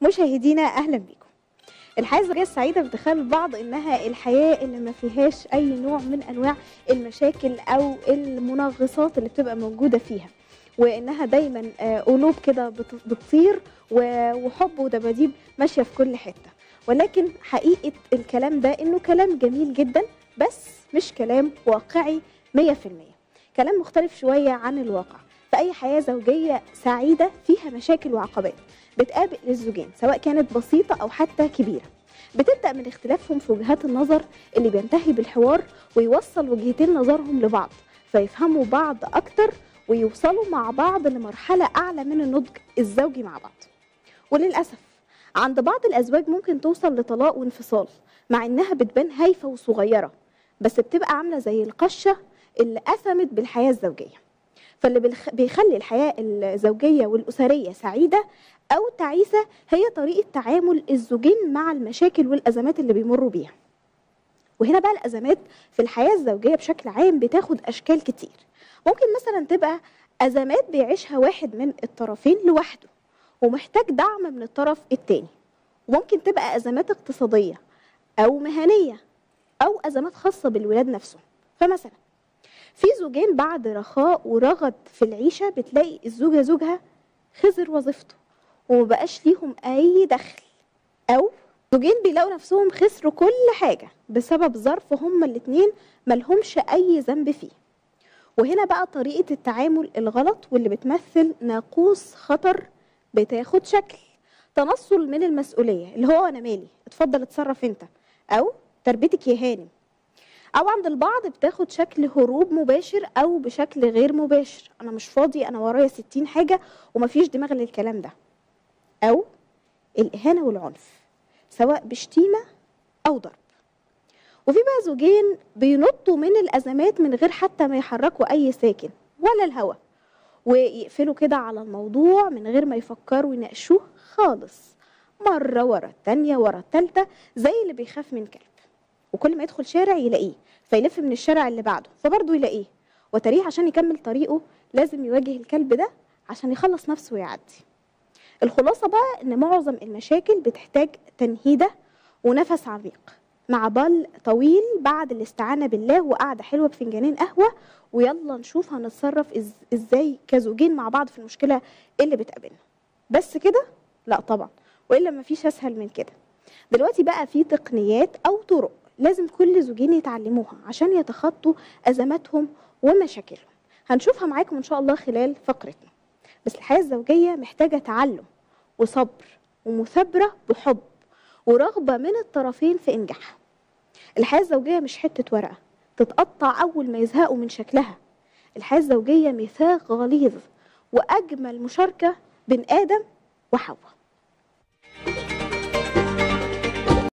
مشاهدينا اهلا بيكم الحياه الزوجيه السعيده بتخيل البعض انها الحياه اللي ما فيهاش اي نوع من انواع المشاكل او المنغصات اللي بتبقى موجوده فيها وانها دايما آه، قلوب كده بت- بتطير و- وحب ودباديب ماشيه في كل حته ولكن حقيقه الكلام ده انه كلام جميل جدا بس مش كلام واقعي 100% كلام مختلف شويه عن الواقع فاي حياه زوجيه سعيده فيها مشاكل وعقبات بتقابل الزوجين سواء كانت بسيطة أو حتى كبيرة بتبدأ من اختلافهم في وجهات النظر اللي بينتهي بالحوار ويوصل وجهتين نظرهم لبعض فيفهموا بعض أكتر ويوصلوا مع بعض لمرحلة أعلى من النضج الزوجي مع بعض وللأسف عند بعض الأزواج ممكن توصل لطلاق وانفصال مع إنها بتبان هايفة وصغيرة بس بتبقى عاملة زي القشة اللي أثمت بالحياة الزوجية فاللي بالخ- بيخلي الحياة الزوجية والأسرية سعيدة أو تعيسة هي طريقة تعامل الزوجين مع المشاكل والأزمات اللي بيمروا بيها وهنا بقى الأزمات في الحياة الزوجية بشكل عام بتاخد أشكال كتير ممكن مثلا تبقى أزمات بيعيشها واحد من الطرفين لوحده ومحتاج دعم من الطرف التاني وممكن تبقى أزمات اقتصادية أو مهنية أو أزمات خاصة بالولاد نفسهم فمثلا في زوجين بعد رخاء ورغد في العيشة بتلاقي الزوجة زوجها خسر وظيفته ومبقاش ليهم أي دخل أو زوجين بيلاقوا نفسهم خسروا كل حاجة بسبب ظرف هما الاتنين ملهمش أي ذنب فيه وهنا بقى طريقة التعامل الغلط واللي بتمثل ناقوس خطر بتاخد شكل تنصل من المسؤولية اللي هو أنا مالي اتفضل اتصرف انت أو تربيتك يا هانم أو عند البعض بتاخد شكل هروب مباشر أو بشكل غير مباشر أنا مش فاضي أنا ورايا ستين حاجة ومفيش دماغ للكلام ده أو الإهانة والعنف سواء بشتيمة أو ضرب وفي بقى زوجين بينطوا من الأزمات من غير حتى ما يحركوا أي ساكن ولا الهوا ويقفلوا كده على الموضوع من غير ما يفكروا ويناقشوه خالص مرة ورا التانية ورا التالتة زي اللي بيخاف من كلب وكل ما يدخل شارع يلاقيه فيلف من الشارع اللي بعده فبرضه يلاقيه وتاريخ عشان يكمل طريقه لازم يواجه الكلب ده عشان يخلص نفسه ويعدي الخلاصة بقى إن معظم المشاكل بتحتاج تنهيدة ونفس عميق مع بال طويل بعد الاستعانة بالله وقعدة حلوة بفنجانين قهوة ويلا نشوف هنتصرف إز- ازاي كزوجين مع بعض في المشكلة اللي بتقابلنا بس كده؟ لا طبعا وإلا مفيش أسهل من كده دلوقتي بقى في تقنيات أو طرق لازم كل زوجين يتعلموها عشان يتخطوا أزماتهم ومشاكلهم هنشوفها معاكم إن شاء الله خلال فقرتنا بس الحياة الزوجية محتاجة تعلم وصبر ومثابرة بحب ورغبة من الطرفين في إنجاحها الحياة الزوجية مش حتة ورقة تتقطع أول ما يزهقوا من شكلها الحياة الزوجية ميثاق غليظ وأجمل مشاركة بين آدم وحواء